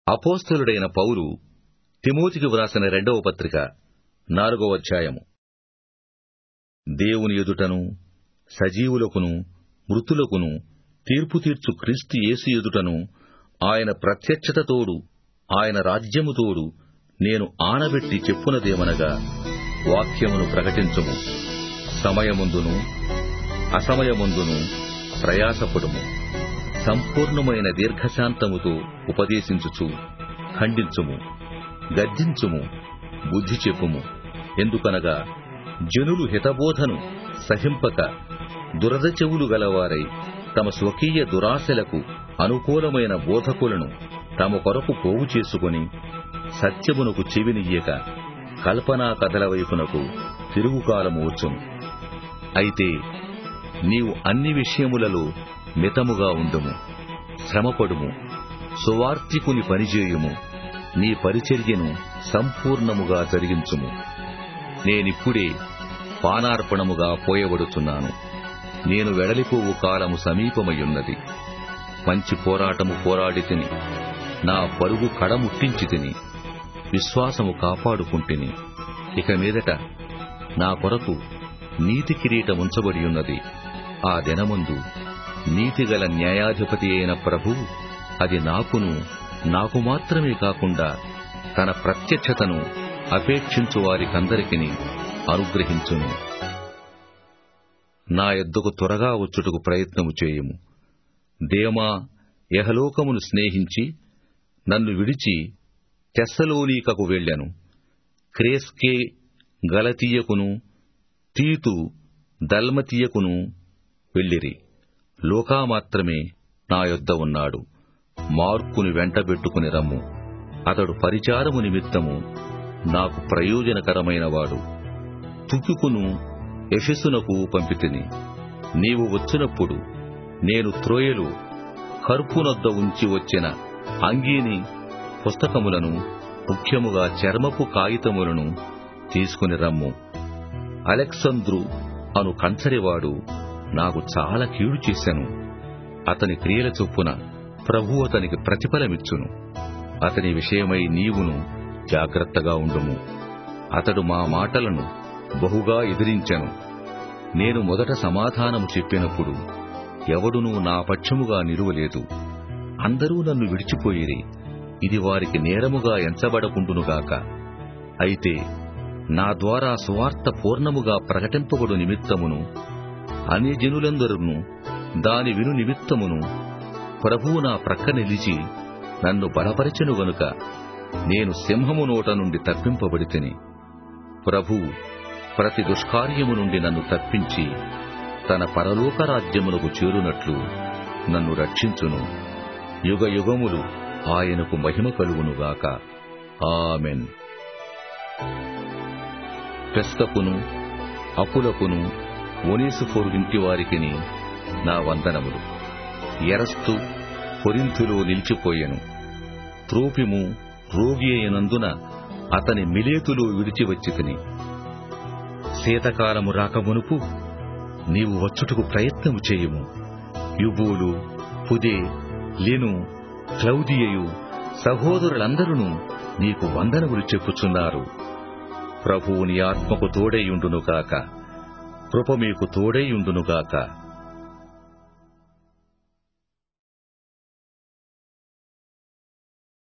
అపోస్తలుడైన పౌలు తిమోతికి వ్రాసిన రెండవ పత్రిక నాలుగవ అధ్యాయము దేవుని ఎదుటను సజీవులకును మృతులకును తీర్పు తీర్చు క్రీస్తు యేసు ఎదుటను ఆయన ప్రత్యక్షత తోడు ఆయన రాజ్యము తోడు నేను ఆనబెట్టి చెప్పునదేమనగా వాక్యమును ప్రకటించుము సమయముందును అసమయముందును ప్రయాసపడుము సంపూర్ణమైన దీర్ఘశాంతముతో ఉపదేశించుచు ఖండించుము గద్దించుము బుద్ధి చెప్పుము ఎందుకనగా జనులు హితబోధను సహింపక దురద చెవులు గలవారై తమ స్వకీయ దురాశలకు అనుకూలమైన బోధకులను తమ కొరకు పోగు చేసుకుని సత్యమునకు చెవినియ్యక కల్పనా కథల వైపునకు తిరుగుకాలము వచ్చును అయితే నీవు అన్ని విషయములలో మితముగా ఉండుము శ్రమపడుము సువార్తికుని పనిచేయుము నీ పరిచర్యను సంపూర్ణముగా జరిగించుము నేనిప్పుడే పానార్పణముగా పోయబడుచున్నాను నేను వెడలిపోవు కాలము సమీపమయ్యున్నది మంచి పోరాటము పోరాడి తిని నా పరుగు కడముట్టించి తిని విశ్వాసము కాపాడుకుంటుని ఇక మీదట నా కొరకు నీతి కిరీటముంచబడి ఉన్నది ఆ దినముందు నీతిగల న్యాయాధిపతి అయిన ప్రభువు అది నాకును నాకు మాత్రమే కాకుండా తన ప్రత్యక్షతను అపేక్షించు వారికందరికీ అనుగ్రహించును నా ఎద్దుకు త్వరగా వచ్చుటకు ప్రయత్నము చేయుము దేమా యహలోకమును స్నేహించి నన్ను విడిచి తెస్సలోనీకకు వెళ్ళెను క్రేస్కే గలతీయకును తీతు దల్మతీయకును వెళ్ళిరి లోకా మాత్రమే నా యొద్ద ఉన్నాడు మార్కుని వెంటబెట్టుకుని రమ్ము అతడు పరిచారము నిమిత్తము నాకు ప్రయోజనకరమైనవాడు తుకికును యశస్సునకు పంపితిని నీవు వచ్చినప్పుడు నేను త్రోయలు కర్పునొద్ద ఉంచి వచ్చిన అంగీని పుస్తకములను ముఖ్యముగా చర్మపు కాగితములను తీసుకుని రమ్ము అలెక్సంద్రు అను కంచరివాడు నాకు చాలా కీడు చేశాను అతని క్రియల చొప్పున ప్రభు అతనికి ప్రతిఫలమిచ్చును అతని విషయమై నీవును జాగ్రత్తగా ఉండుము అతడు మా మాటలను బహుగా ఎదిరించెను నేను మొదట సమాధానము చెప్పినప్పుడు ఎవడునూ నా పక్షముగా నిలువలేదు అందరూ నన్ను విడిచిపోయిరి ఇది వారికి నేరముగా ఎంచబడకుండునుగాక అయితే నా ద్వారా సువార్త పూర్ణముగా ప్రకటింపబడు నిమిత్తమును అన్ని జనులందరూ దాని విను నిమిత్తమును ప్రభువు నా ప్రక్క నిలిచి నన్ను బలపరచెను గనుక నేను సింహము నోట నుండి తప్పింపబడితిని ప్రభువు ప్రతి దుష్కార్యము నుండి నన్ను తప్పించి తన పరలోక రాజ్యమునకు చేరునట్లు నన్ను రక్షించును యుగ యుగములు ఆయనకు మహిమ కలుగునుగాక ఆమెన్ పెస్కపును అపులకును ఒనేసుఫోరు ఇంటి వారికిని నా వందనములు ఎరస్తు కొరింథులో నిలిచిపోయెను త్రోపిము రోగి అయినందున అతని మిలేతులో విడిచి వచ్చి తిని శీతకాలము రాకమునుపు నీవు వచ్చుటకు ప్రయత్నము చేయుము యుబూలు పుదే లెను క్లౌదియయు సహోదరులందరూ నీకు వందనములు చెప్పుచున్నారు ప్రభువు నీ ఆత్మకు తోడైయుండునుగాక కృప మీకు తోడైయుండునుగాక